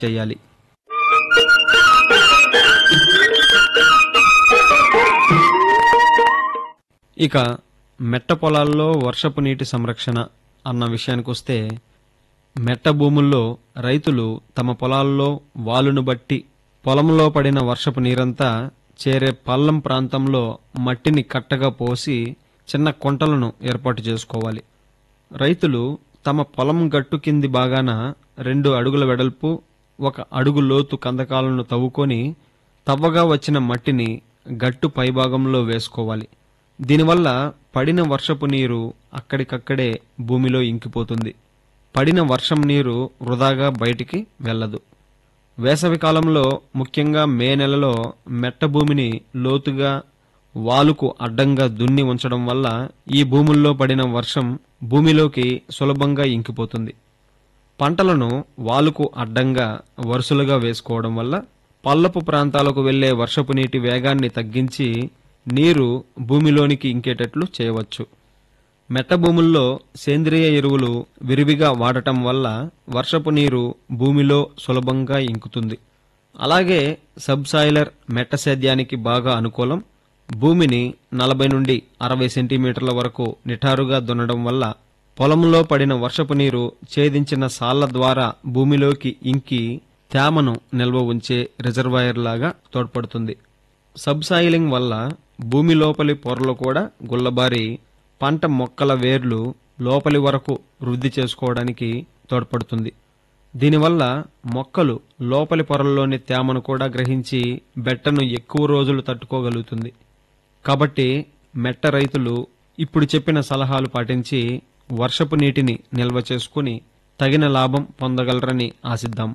చేయాలి ఇక మెట్ట పొలాల్లో వర్షపు నీటి సంరక్షణ అన్న విషయానికి వస్తే మెట్ట భూముల్లో రైతులు తమ పొలాల్లో వాలును బట్టి పొలంలో పడిన వర్షపు నీరంతా చేరే పల్లం ప్రాంతంలో మట్టిని కట్టగా పోసి చిన్న కొంటలను ఏర్పాటు చేసుకోవాలి రైతులు తమ పొలం గట్టు కింది భాగాన రెండు అడుగుల వెడల్పు ఒక అడుగు లోతు కందకాలను తవ్వుకొని తవ్వగా వచ్చిన మట్టిని గట్టు పైభాగంలో వేసుకోవాలి దీనివల్ల పడిన వర్షపు నీరు అక్కడికక్కడే భూమిలో ఇంకిపోతుంది పడిన వర్షం నీరు వృధాగా బయటికి వెళ్ళదు వేసవి కాలంలో ముఖ్యంగా మే నెలలో మెట్ట భూమిని లోతుగా వాలుకు అడ్డంగా దున్ని ఉంచడం వల్ల ఈ భూముల్లో పడిన వర్షం భూమిలోకి సులభంగా ఇంకిపోతుంది పంటలను వాలుకు అడ్డంగా వరుసలుగా వేసుకోవడం వల్ల పల్లపు ప్రాంతాలకు వెళ్లే వర్షపు నీటి వేగాన్ని తగ్గించి నీరు భూమిలోనికి ఇంకేటట్లు చేయవచ్చు మెట్ట భూముల్లో సేంద్రియ ఎరువులు విరివిగా వాడటం వల్ల వర్షపు నీరు భూమిలో సులభంగా ఇంకుతుంది అలాగే సబ్సాయిలర్ మెట్ట సేద్యానికి బాగా అనుకూలం భూమిని నలభై నుండి అరవై సెంటీమీటర్ల వరకు నిఠారుగా దున్నడం వల్ల పొలంలో పడిన వర్షపు నీరు ఛేదించిన సాళ్ల ద్వారా భూమిలోకి ఇంకి తేమను నిల్వ ఉంచే రిజర్వాయర్ లాగా తోడ్పడుతుంది సబ్సాయిలింగ్ వల్ల భూమి లోపలి పొరలు కూడా గుల్లబారి పంట మొక్కల వేర్లు లోపలి వరకు వృద్ధి చేసుకోవడానికి తోడ్పడుతుంది దీనివల్ల మొక్కలు లోపలి పొరల్లోని తేమను కూడా గ్రహించి బెట్టను ఎక్కువ రోజులు తట్టుకోగలుగుతుంది కాబట్టి మెట్ట రైతులు ఇప్పుడు చెప్పిన సలహాలు పాటించి వర్షపు నీటిని నిల్వ చేసుకుని తగిన లాభం పొందగలరని ఆశిద్దాం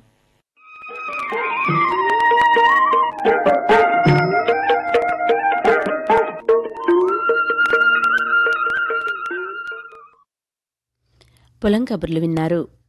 పొలం కబుర్లు విన్నారు